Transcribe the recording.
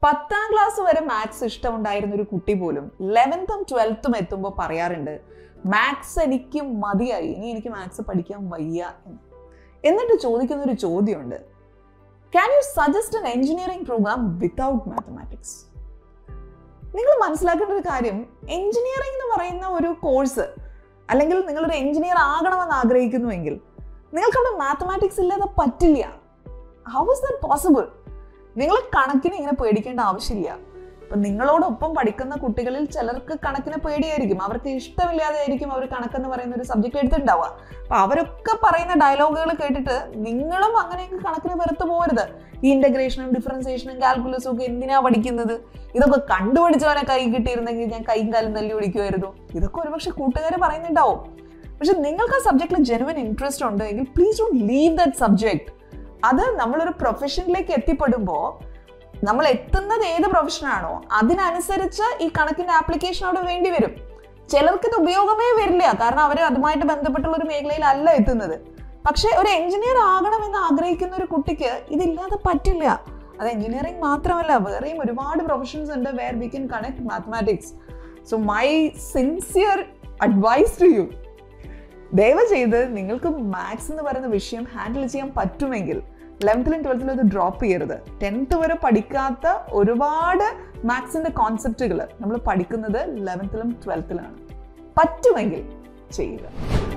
പത്താം ക്ലാസ് വരെ മാത്സ് ഇഷ്ടമുണ്ടായിരുന്ന ഒരു കുട്ടി പോലും ലെവൻത്തും ട്വൽത്തും എത്തുമ്പോൾ പറയാറുണ്ട് മാത്സ് എനിക്ക് മതിയായി ഇനി എനിക്ക് മാത്സ് പഠിക്കാൻ വയ്യ എന്ന് എന്നിട്ട് ചോദിക്കുന്ന ഒരു ചോദ്യമുണ്ട് can you suggest an engineering program without mathematics നിങ്ങൾ മനസ്സിലാക്കേണ്ട ഒരു കാര്യം എഞ്ചിനീയറിംഗ് എന്ന് പറയുന്ന ഒരു കോഴ്സ് അല്ലെങ്കിൽ നിങ്ങളൊരു എഞ്ചിനീയർ ആകണമെന്ന് ആഗ്രഹിക്കുന്നുവെങ്കിൽ നിങ്ങൾക്ക് അവിടെ മാത്തമാറ്റിക്സ് ഇല്ലാതെ പറ്റില്ല ഹൗ ഇസ് ദാറ്റ് പോസിബിൾ നിങ്ങൾ കണക്കിന് ഇങ്ങനെ പേടിക്കേണ്ട ആവശ്യമില്ല ഇപ്പൊ നിങ്ങളോടൊപ്പം പഠിക്കുന്ന കുട്ടികളിൽ ചിലർക്ക് കണക്കിനെ പേടിയായിരിക്കും അവർക്ക് ഇഷ്ടമില്ലാതെ ആയിരിക്കും അവർ കണക്കെന്ന് പറയുന്ന ഒരു സബ്ജക്ട് എടുത്തിട്ടുണ്ടാവുക അപ്പൊ അവരൊക്കെ പറയുന്ന ഡയലോഗുകൾ കേട്ടിട്ട് നിങ്ങളും അങ്ങനെയൊക്കെ കണക്കിന് വെറുത്ത് പോകരുത് ഈ ഇന്റഗ്രേഷനും ഡിഫറൻസിയേഷനും കാൽക്കുലസും ഒക്കെ എന്തിനാ പഠിക്കുന്നത് ഇതൊക്കെ കണ്ടുപിടിച്ചവരെ കൈ കിട്ടിയിരുന്നെങ്കിൽ ഞാൻ കൈയും കാലും തല്ലി പിടിക്കുമായിരുന്നു ഇതൊക്കെ ഒരുപക്ഷെ കൂട്ടുകാർ പറയുന്നുണ്ടാവും പക്ഷെ നിങ്ങൾക്ക് ആ സബ്ജക്റ്റിൽ ജെനുവൻ ഇൻട്രസ്റ്റ് ഉണ്ട് എങ്കിൽ please don't leave that subject അത് നമ്മളൊരു പ്രൊഫഷനിലേക്ക് എത്തിപ്പെടുമ്പോൾ നമ്മൾ എത്തുന്നത് ഏത് പ്രൊഫഷനാണോ അതിനനുസരിച്ച് ഈ കണക്കിന്റെ ആപ്ലിക്കേഷൻ അവിടെ വേണ്ടി വരും ചിലർക്ക് ഇത് ഉപയോഗമേ വരില്ല കാരണം അവർ അതുമായിട്ട് ബന്ധപ്പെട്ടുള്ള ഒരു മേഖലയിലല്ല എത്തുന്നത് പക്ഷെ ഒരു എഞ്ചിനീയർ ആകണമെന്ന് ആഗ്രഹിക്കുന്ന ഒരു കുട്ടിക്ക് ഇതില്ലാതെ പറ്റില്ല അത് എഞ്ചിനീയറിംഗ് മാത്രമല്ല വേറെയും ഒരുപാട് പ്രൊഫഷൻസ് ഉണ്ട് where we can connect mathematics so my sincere advice to you ദയവ് ചെയ്ത് നിങ്ങൾക്ക് മാത്സ് എന്ന് പറയുന്ന വിഷയം ഹാൻഡിൽ ചെയ്യാൻ പറ്റുമെങ്കിൽ ലെവൻത്തിലും ട്വൽത്തിലും അത് ഡ്രോപ്പ് ചെയ്യരുത് ടെൻത്ത് വരെ പഠിക്കാത്ത ഒരുപാട് മാത്സിന്റെ കോൺസെപ്റ്റുകൾ നമ്മൾ പഠിക്കുന്നത് ലെവൻത്തിലും ട്വൽത്തിലാണ് പറ്റുമെങ്കിൽ ചെയ്യുക